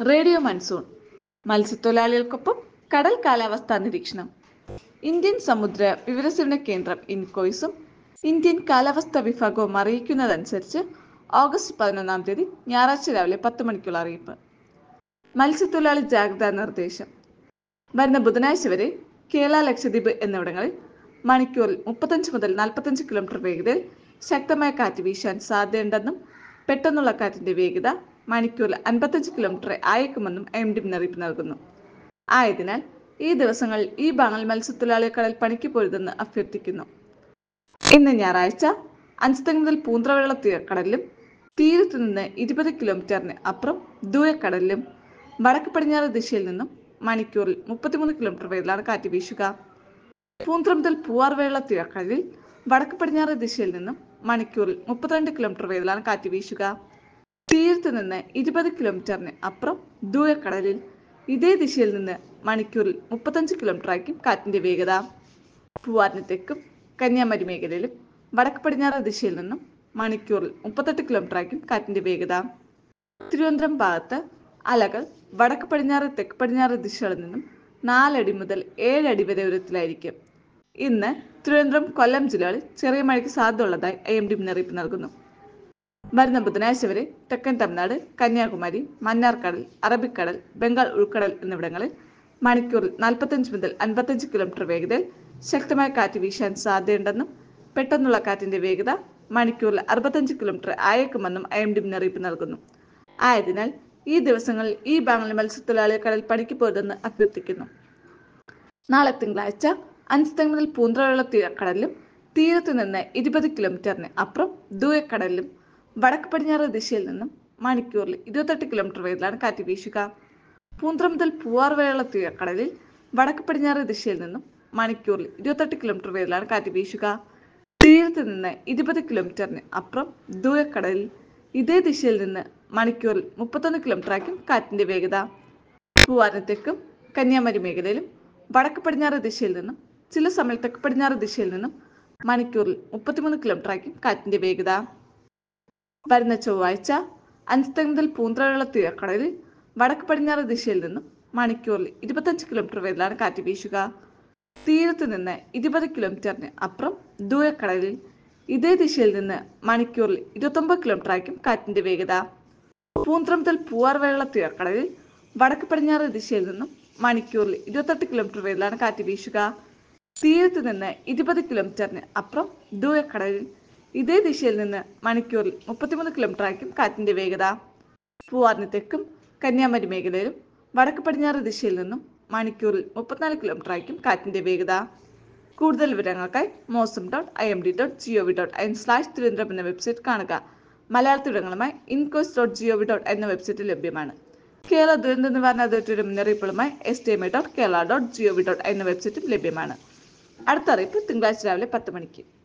radio monsoon മത്സ്യത്തൊഴിലാളികൾക്കൊപ്പം കടൽ കാലാവസ്ഥാ നിരീക്ഷണം ഇന്ത്യൻ സമുദ്ര വിവരസേവന കേന്ദ്രം ഇൻകോയ്സും ഇന്ത്യൻ കാലാവസ്ഥാ വിഭാഗവും അറിയിക്കുന്നതനുസരിച്ച് ഓഗസ്റ്റ് പതിനൊന്നാം തീയതി ഞായറാഴ്ച രാവിലെ പത്ത് മണിക്കുള്ള അറിയിപ്പ് മത്സ്യത്തൊഴിലാളി ജാഗ്രതാ നിർദ്ദേശം വരുന്ന ബുധനാഴ്ച വരെ കേരള ലക്ഷദ്വീപ് എന്നിവിടങ്ങളിൽ മണിക്കൂറിൽ മുപ്പത്തഞ്ച് മുതൽ നാൽപ്പത്തഞ്ച് കിലോമീറ്റർ വേഗതയിൽ ശക്തമായ കാറ്റ് വീശാൻ സാധ്യതയുണ്ടെന്നും പെട്ടെന്നുള്ള കാറ്റിന്റെ വേഗത മണിക്കൂറിൽ അൻപത്തഞ്ച് കിലോമീറ്റർ ആയേക്കുമെന്നും എം ഡി മുന്നറിയിപ്പ് നൽകുന്നു ആയതിനാൽ ഈ ദിവസങ്ങളിൽ ഈ ഭാഗങ്ങൾ മത്സ്യത്തൊഴിലാളികൾ കടൽ പണിക്ക് പോരുതെന്ന് അഭ്യർത്ഥിക്കുന്നു ഇന്ന് ഞായറാഴ്ച അഞ്ചുതെങ്ങ് മുതൽ പൂന്തറവെള്ള തീരക്കടലിലും തീരത്തു നിന്ന് ഇരുപത് കിലോമീറ്ററിന് അപ്പുറം ദൂരക്കടലിലും വടക്ക് പടിഞ്ഞാറ് ദിശയിൽ നിന്നും മണിക്കൂറിൽ മുപ്പത്തിമൂന്ന് കിലോമീറ്റർ വേഗത്തിലാണ് കാറ്റ് വീശുക പൂന്തറ മുതൽ പൂവാർവേള തീരക്കടലിൽ വടക്ക് പടിഞ്ഞാറ് ദിശയിൽ നിന്നും മണിക്കൂറിൽ മുപ്പത്തിരണ്ട് കിലോമീറ്റർ വേഗത്തിലാണ് കാറ്റ് വീശുക തീരത്ത് നിന്ന് ഇരുപത് കിലോമീറ്ററിന് അപ്പുറം ദൂരക്കടലിൽ ഇതേ ദിശയിൽ നിന്ന് മണിക്കൂറിൽ മുപ്പത്തഞ്ച് കിലോമീറ്റർ ആയിരിക്കും കാറ്റിന്റെ വേഗത പൂവാറിന് തെക്കും കന്യാകുമാരി മേഖലയിലും വടക്ക് പടിഞ്ഞാറ് ദിശയിൽ നിന്നും മണിക്കൂറിൽ മുപ്പത്തെട്ട് കിലോമീറ്റർ ആയിരിക്കും കാറ്റിന്റെ വേഗത തിരുവനന്തപുരം ഭാഗത്ത് അലകൾ വടക്ക് പടിഞ്ഞാറ് തെക്ക് പടിഞ്ഞാറ് ദിശകളിൽ നിന്നും നാലടി മുതൽ ഏഴടി വരെ ഉയരത്തിലായിരിക്കും ഇന്ന് തിരുവനന്തപുരം കൊല്ലം ജില്ലകളിൽ ചെറിയ മഴയ്ക്ക് സാധ്യതയുള്ളതായി ഐ എം ഡി മുന്നറിയിപ്പ് നൽകുന്നു വരുന്ന ബുധനാഴ്ച വരെ തെക്കൻ തമിഴ്നാട് കന്യാകുമാരി മന്നാർക്കടൽ അറബിക്കടൽ ബംഗാൾ ഉൾക്കടൽ എന്നിവിടങ്ങളിൽ മണിക്കൂറിൽ നാൽപ്പത്തഞ്ച് മുതൽ അൻപത്തഞ്ച് കിലോമീറ്റർ വേഗതയിൽ ശക്തമായ കാറ്റ് വീശാൻ സാധ്യതയുണ്ടെന്നും പെട്ടെന്നുള്ള കാറ്റിന്റെ വേഗത മണിക്കൂറിൽ അറുപത്തഞ്ച് കിലോമീറ്റർ ആയേക്കുമെന്നും ഐ എം ഡി മുന്നറിയിപ്പ് നൽകുന്നു ആയതിനാൽ ഈ ദിവസങ്ങളിൽ ഈ ഭാഗങ്ങളിൽ മത്സ്യത്തൊഴിലാളികൾ കടൽ പണിക്ക് പോരുതെന്ന് അഭ്യർത്ഥിക്കുന്നു നാളെ തിങ്കളാഴ്ച അഞ്ചുതെങ്ങ് മുതൽ പൂന്തറയുള്ള തീരക്കടലിലും തീരത്തു നിന്ന് ഇരുപത് കിലോമീറ്ററിന് അപ്പുറം ദൂരക്കടലിലും വടക്ക് പടിഞ്ഞാറ് ദിശയിൽ നിന്നും മണിക്കൂറിൽ ഇരുപത്തെട്ട് കിലോമീറ്റർ വേഗത്തിലാണ് കാറ്റ് വീശുക പൂന്തറ മുതൽ പൂവാർ വരെയുള്ള തീരക്കടലിൽ വടക്ക് പടിഞ്ഞാറ് ദിശയിൽ നിന്നും മണിക്കൂറിൽ ഇരുപത്തെട്ട് കിലോമീറ്റർ വേഗത്തിലാണ് കാറ്റ് വീശുക തീരത്ത് നിന്ന് ഇരുപത് കിലോമീറ്ററിന് അപ്പുറം ദൂരക്കടലിൽ ഇതേ ദിശയിൽ നിന്ന് മണിക്കൂറിൽ മുപ്പത്തൊന്ന് കിലോമീറ്റർ ആയിരിക്കും കാറ്റിന്റെ വേഗത പൂവാറിന് തെക്കും കന്യാകുമാരി മേഖലയിലും വടക്ക് പടിഞ്ഞാറ് ദിശയിൽ നിന്നും ചില സമയം തെക്ക് പടിഞ്ഞാറ് ദിശയിൽ നിന്നും മണിക്കൂറിൽ മുപ്പത്തിമൂന്ന് കിലോമീറ്റർ ആയിരിക്കും കാറ്റിന്റെ വേഗത വരുന്ന ചൊവ്വാഴ്ച അഞ്ചുതെങ്ങ് മുതൽ പൂന്തറയുള്ള തീരക്കടലിൽ വടക്ക് പടിഞ്ഞാറ് ദിശയിൽ നിന്നും മണിക്കൂറിൽ ഇരുപത്തഞ്ച് കിലോമീറ്റർ വേഗത്തിലാണ് കാറ്റ് വീശുക തീരത്ത് നിന്ന് ഇരുപത് കിലോമീറ്ററിന് അപ്പുറം ദൂരക്കടലിൽ ഇതേ ദിശയിൽ നിന്ന് മണിക്കൂറിൽ ഇരുപത്തൊമ്പത് കിലോമീറ്റർ ആയിരിക്കും കാറ്റിന്റെ വേഗത പൂന്തറ മുതൽ പൂവാർ വരെയുള്ള തീരക്കടലിൽ വടക്ക് പടിഞ്ഞാറ് ദിശയിൽ നിന്നും മണിക്കൂറിൽ ഇരുപത്തെട്ട് കിലോമീറ്റർ വേഗത്തിലാണ് കാറ്റ് വീശുക തീരത്ത് നിന്ന് ഇരുപത് കിലോമീറ്ററിന് അപ്പുറം ദൂരക്കടലിൽ ഇതേ ദിശയിൽ നിന്ന് മണിക്കൂറിൽ മുപ്പത്തിമൂന്ന് കിലോമീറ്റർ ആയിരിക്കും കാറ്റിന്റെ വേഗത പൂവാറിന് തെക്കും കന്യാകുമാരി മേഖലയിലും വടക്ക് പടിഞ്ഞാറ് ദിശയിൽ നിന്നും മണിക്കൂറിൽ മുപ്പത്തിനാല് കിലോമീറ്റർ ആയിരിക്കും കാറ്റിന്റെ വേഗത കൂടുതൽ വിവരങ്ങൾക്കായി Mausam dot I M D dot G O V dot in slash Thiruvananthapuram എന്ന വെബ്സൈറ്റ് കാണുക മലയാളത്തിൽ വിവരങ്ങളുമായി INCOIS dot G O V dot എന്ന വെബ്സൈറ്റിൽ ലഭ്യമാണ് കേരള ദുരന്ത നിവാരണ അതോറിറ്റിയുടെ മുന്നറിയിപ്പുകളുമായി S T M I dot Kerala dot G O V dot എന്ന വെബ്സൈറ്റും ലഭ്യമാണ് അടുത്ത അറിയിപ്പ് തിങ്കളാഴ്ച രാവിലെ പത്ത് മണിക്ക്